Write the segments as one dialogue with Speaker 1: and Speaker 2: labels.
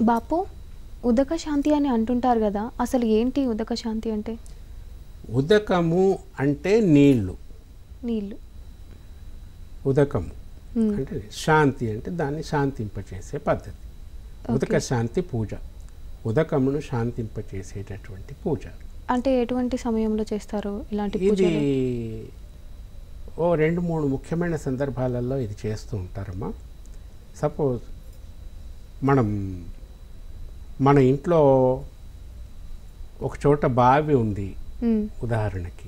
Speaker 1: బాపు ఉదక శాంతి అని అంటుంటారు కదా అసలు ఏంటి ఉదక శాంతి అంటే
Speaker 2: ఉదకము అంటే నీళ్లు
Speaker 1: నీళ్ళు
Speaker 2: ఉదకము
Speaker 1: మ్మ్.
Speaker 2: అంటే శాంతి అంటే దాన్ని శాంతింపచేసే పద్ధతి ఉదక శాంతి పూజ ఉదకమును శాంతింపచేసేటటువంటి పూజ
Speaker 1: అంటే ఎటువంటి సమయంలో చేస్తారు ఇలాంటి
Speaker 2: ఇది
Speaker 1: పూజలు
Speaker 2: ఓ రెండు మూడు ముఖ్యమైన సందర్భాలలో ఇది చేస్తూ ఉంటారమ్మా సపోజ్ మనం మన ఇంట్లో ఒక చోట బావి ఉంది
Speaker 1: మ్మ్.
Speaker 2: ఉదాహరణకి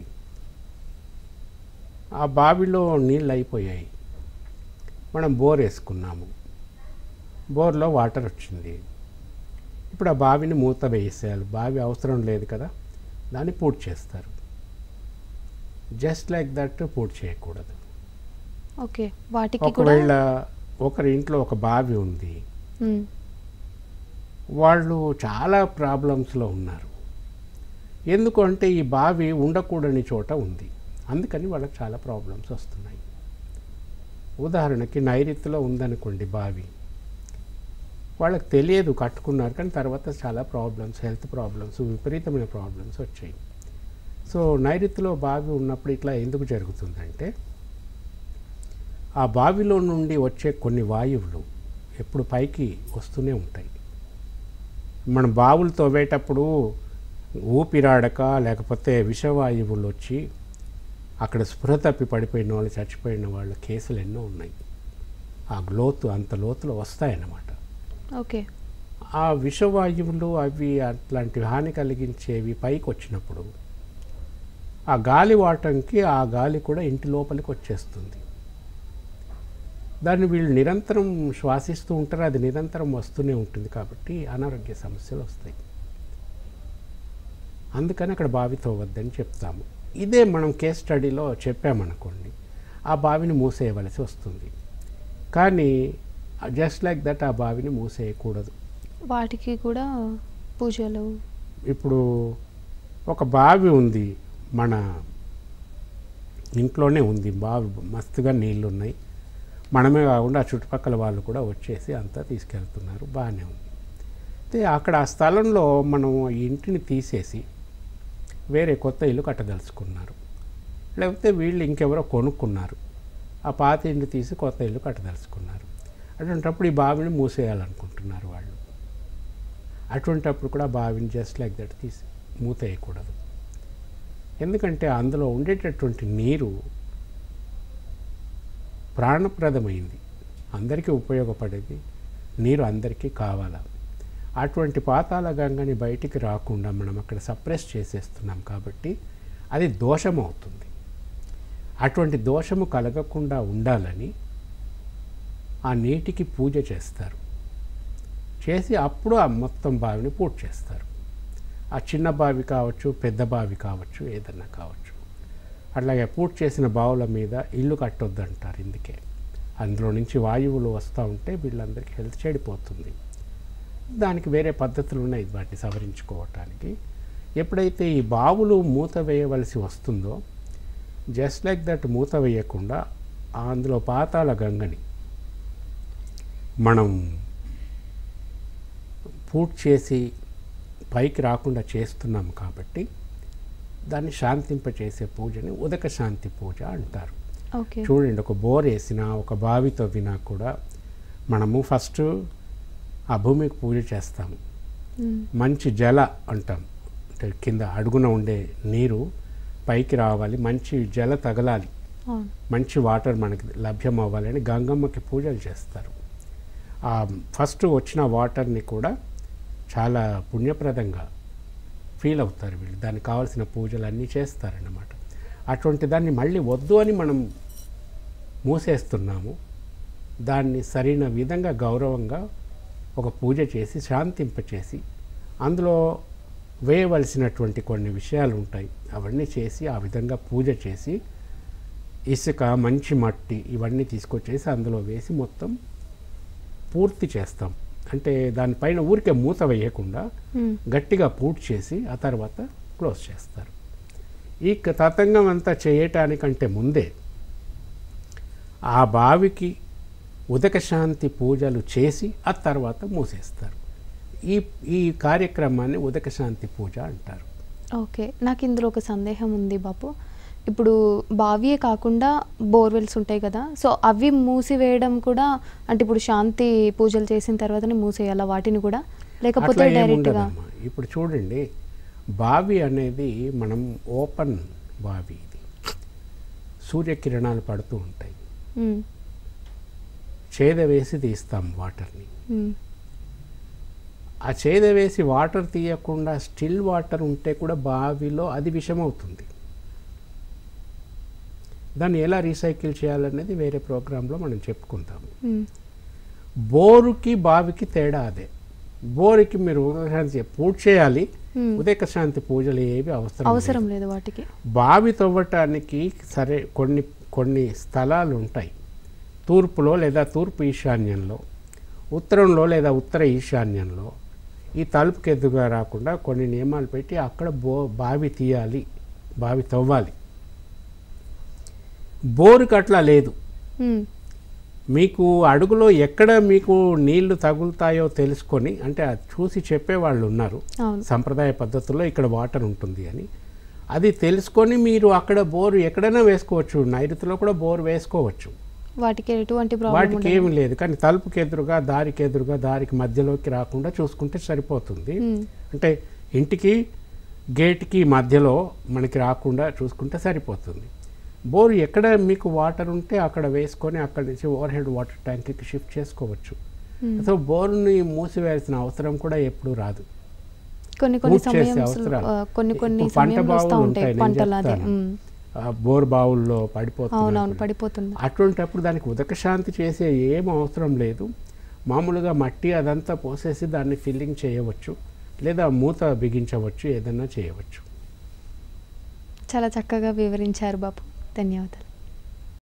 Speaker 2: ఆ బావిలో నీళ్ళు అయిపోయాయి మనం బోర్ వేసుకున్నాము బోర్లో వాటర్ వచ్చింది ఇప్పుడు ఆ బావిని మూత వేసేయాలి బావి అవసరం లేదు కదా దాన్ని పూర్తి చేస్తారు జస్ట్ లైక్ దట్ పూర్తి చేయకూడదు
Speaker 1: ఓకే వాటికి కూడా
Speaker 2: ఒకవేళ ఒకరి ఇంట్లో ఒక బావి ఉంది
Speaker 1: మ్మ్.
Speaker 2: వాళ్ళు చాలా ప్రాబ్లమ్స్లో ఉన్నారు ఎందుకంటే ఈ బావి ఉండకూడని చోట ఉంది అందుకని వాళ్ళకి చాలా ప్రాబ్లమ్స్ వస్తున్నాయి ఉదాహరణకి నైరుతిలో ఉందనుకోండి బావి వాళ్ళకి తెలియదు కట్టుకున్నారు కానీ తర్వాత చాలా ప్రాబ్లమ్స్ హెల్త్ ప్రాబ్లమ్స్ విపరీతమైన ప్రాబ్లమ్స్ వచ్చాయి సో నైరుతిలో బావి ఉన్నప్పుడు ఇట్లా ఎందుకు జరుగుతుందంటే ఆ బావిలో నుండి వచ్చే కొన్ని వాయువులు ఎప్పుడు పైకి వస్తూనే ఉంటాయి మనం బావులు తవ్వేటప్పుడు ఊపిరాడక లేకపోతే విషవాయువులు వచ్చి అక్కడ స్పృహ తప్పి పడిపోయిన వాళ్ళు చచ్చిపోయిన వాళ్ళ కేసులు ఎన్నో ఉన్నాయి ఆ లోతు అంత లోతులో వస్తాయన్నమాట
Speaker 1: ఓకే
Speaker 2: ఆ విషవాయువులు అవి అట్లాంటి హాని కలిగించేవి పైకి వచ్చినప్పుడు ఆ గాలి వాటంకి ఆ గాలి కూడా ఇంటి లోపలికి వచ్చేస్తుంది దాన్ని వీళ్ళు నిరంతరం శ్వాసిస్తూ ఉంటారు అది నిరంతరం వస్తూనే ఉంటుంది కాబట్టి అనారోగ్య సమస్యలు వస్తాయి అందుకని అక్కడ బావి తవ్వద్దని చెప్తాము ఇదే మనం కేస్ స్టడీలో చెప్పామనుకోండి ఆ బావిని మూసేయవలసి వస్తుంది కానీ జస్ట్ లైక్ దట్ ఆ బావిని మూసేయకూడదు
Speaker 1: వాటికి కూడా పూజలు
Speaker 2: ఇప్పుడు ఒక బావి ఉంది మన ఇంట్లోనే ఉంది బావి మస్తుగా నీళ్ళు ఉన్నాయి మనమే కాకుండా ఆ చుట్టుపక్కల వాళ్ళు కూడా వచ్చేసి అంతా తీసుకెళ్తున్నారు బాగానే ఉంది అయితే అక్కడ ఆ స్థలంలో మనం ఈ ఇంటిని తీసేసి వేరే కొత్త ఇల్లు కట్టదలుచుకున్నారు లేకపోతే వీళ్ళు ఇంకెవరో కొనుక్కున్నారు ఆ పాత ఇల్లు తీసి కొత్త ఇల్లు కట్టదలుచుకున్నారు అటువంటప్పుడు ఈ బావిని మూసేయాలనుకుంటున్నారు వాళ్ళు అటువంటప్పుడు కూడా బావిని జస్ట్ లైక్ దట్ తీసి మూత వేయకూడదు ఎందుకంటే అందులో ఉండేటటువంటి నీరు ప్రాణప్రదమైంది అందరికీ ఉపయోగపడేది నీరు అందరికీ కావాలా అటువంటి పాతాల గంగని బయటికి రాకుండా మనం అక్కడ సప్రెస్ చేసేస్తున్నాం కాబట్టి అది దోషం అవుతుంది అటువంటి దోషము కలగకుండా ఉండాలని ఆ నీటికి పూజ చేస్తారు చేసి అప్పుడు ఆ మొత్తం బావిని పూర్తి చేస్తారు ఆ చిన్న బావి కావచ్చు పెద్ద బావి కావచ్చు ఏదన్నా కావచ్చు అట్లాగే పూర్తి చేసిన బావుల మీద ఇల్లు కట్టొద్దు అంటారు ఇందుకే అందులో నుంచి వాయువులు వస్తూ ఉంటే వీళ్ళందరికీ హెల్త్ చెడిపోతుంది దానికి వేరే పద్ధతులు ఉన్నాయి వాటిని సవరించుకోవటానికి ఎప్పుడైతే ఈ బావులు మూత వేయవలసి వస్తుందో జస్ట్ లైక్ దట్ మూత వేయకుండా అందులో పాతాళ గంగని మనం పూర్తి చేసి పైకి రాకుండా చేస్తున్నాం కాబట్టి దాన్ని శాంతింపచేసే పూజని ఉదక శాంతి పూజ అంటారు
Speaker 1: ఓకే
Speaker 2: చూడండి ఒక బోర్ వేసినా ఒక బావి తవ్వినా కూడా మనము ఫస్ట్ ఆ భూమికి పూజ చేస్తాము
Speaker 1: మ్మ్.
Speaker 2: మంచి జల అంటాం అంటే కింద అడుగున ఉండే నీరు పైకి రావాలి మంచి జల తగలాలి
Speaker 1: అవును
Speaker 2: మంచి వాటర్ మనకి లభ్యం అవ్వాలని గంగమ్మకి పూజలు చేస్తారు ఆ ఫస్ట్ వచ్చిన వాటర్ని కూడా చాలా పుణ్యప్రదంగా ఫీల్ అవుతారు వీళ్ళు దానికి కావాల్సిన పూజలు అన్నీ చేస్తారన్నమాట అటువంటి దాన్ని మళ్ళీ వద్దు అని మనం మూసేస్తున్నాము దాన్ని సరైన విధంగా గౌరవంగా ఒక పూజ చేసి శాంతింపచేసి అందులో వేయవలసినటువంటి కొన్ని విషయాలు ఉంటాయి అవన్నీ చేసి ఆ విధంగా పూజ చేసి ఇసుక మంచి మట్టి ఇవన్నీ తీసుకొచ్చేసి అందులో వేసి మొత్తం పూర్తి చేస్తాం అంటే దానిపైన ఊరికే మూత వేయకుండా
Speaker 1: మ్మ్.
Speaker 2: గట్టిగా పూర్తి చేసి ఆ తర్వాత క్లోజ్ చేస్తారు ఈ క- తతంగం అంతా చేయటానికంటే ముందే ఆ బావికి ఉదక శాంతి పూజలు చేసి ఆ తర్వాత మూసేస్తారు ఈ ఈ కార్యక్రమాన్ని ఉదక శాంతి పూజ అంటారు
Speaker 1: ఓకే నాకు ఇందులో ఒక సందేహం ఉంది బాపు ఇప్పుడు బావియే కాకుండా బోర్వెల్స్ ఉంటాయి కదా సో అవి మూసివేయడం కూడా అంటే ఇప్పుడు శాంతి పూజలు చేసిన తర్వాతనే మూసేయాలా వాటిని కూడా లేకపోతే
Speaker 2: అట్లా ఏం
Speaker 1: డైరెక్ట్గా
Speaker 2: ఉండదమ్మా. ఇప్పుడు చూడండి బావి అనేది మనం ఓపెన్ బావి ఇది సూర్యకిరణాలు పడుతూ ఉంటాయి
Speaker 1: ఉమ్,
Speaker 2: చేద వేసి తీస్తాం వాటర్ని
Speaker 1: ఉమ్,
Speaker 2: ఆ చేద వేసి వాటర్ తీయకుండా స్టిల్ వాటర్ ఉంటే కూడా బావిలో అది విషమవుతుంది దాన్ని ఎలా రీసైకిల్ చేయాలనేది వేరే ప్రోగ్రాంలో మనం చెప్పుకుంటాము
Speaker 1: ఉమ్,
Speaker 2: బోరుకి బావికి తేడా అదే బోరుకి మీరు ఉదకశాంతి పూజ చేయాలి
Speaker 1: ఉమ్.
Speaker 2: ఉదక శాంతి పూజలు ఏవి అవసరం
Speaker 1: అవసరం
Speaker 2: లేదు.
Speaker 1: లేదు వాటికి
Speaker 2: బావి తవ్వటానికి సరే కొన్ని కొన్ని స్థలాలు ఉంటాయి తూర్పులో లేదా తూర్పు ఈశాన్యంలో ఉత్తరంలో లేదా ఉత్తర ఈశాన్యంలో ఈ తలుపుకి ఎదురుగా రాకుండా కొన్ని నియమాలు పెట్టి అక్కడ బో బావి తీయాలి బావి తవ్వాలి బోరుకి అట్లా లేదు
Speaker 1: ఉమ్,
Speaker 2: మీకు అడుగులో ఎక్కడ మీకు నీళ్లు తగులుతాయో తెలుసుకొని అంటే అది చూసి చెప్పేవాళ్ళు ఉన్నారు
Speaker 1: అవును
Speaker 2: సంప్రదాయ పద్ధతుల్లో ఇక్కడ వాటర్ ఉంటుంది అని అది తెలుసుకొని మీరు అక్కడ బోరు ఎక్కడైనా వేసుకోవచ్చు నైరుతిలో కూడా బోరు వేసుకోవచ్చు
Speaker 1: వాటికి ఎటువంటి ప్రాబ్లం
Speaker 2: వాటికి ఏమీ లేదు కానీ తలుపుకి ఎదురుగా దారికి ఎదురుగా దారికి మధ్యలోకి రాకుండా చూసుకుంటే సరిపోతుంది అంటే ఇంటికి గేట్కి మధ్యలో మనకి రాకుండా చూసుకుంటే సరిపోతుంది బోరు ఎక్కడ మీకు వాటర్ ఉంటే అక్కడ వేసుకొని అక్కడి నుంచి ఓవర్ హెడ్ వాటర్ ట్యాంక్కి షిఫ్ట్ చేసుకోవచ్చు సో బోరుని మూసివేయాల్సిన అవసరం కూడా ఎప్పుడూ రాదు
Speaker 1: కొన్ని కొన్ని
Speaker 2: పూర్తి చేసే
Speaker 1: సమయం
Speaker 2: అవసరాలు.
Speaker 1: కొన్ని కొన్ని
Speaker 2: ఇప్పుడు పంట
Speaker 1: సమయంలో వస్తూ
Speaker 2: బావులు
Speaker 1: ఉంటాయి
Speaker 2: ఉంటాయి, నేను
Speaker 1: పంటలు అదే
Speaker 2: చెప్తాను.
Speaker 1: ఉమ్,
Speaker 2: ఆ బోర్ బావుల్లో
Speaker 1: అవునవును
Speaker 2: పడిపోతుంది
Speaker 1: పడిపోతుంది
Speaker 2: అటువంటప్పుడు దానికి ఉదక శాంతి చేసే ఏం అవసరం లేదు మామూలుగా మట్టి అదంతా పోసేసి దాన్ని ఫిల్లింగ్ చేయవచ్చు లేదా మూత బిగించవచ్చు ఏదైనా చేయవచ్చు
Speaker 1: చాలా చక్కగా వివరించారు బాపు ధన్యవాదాలు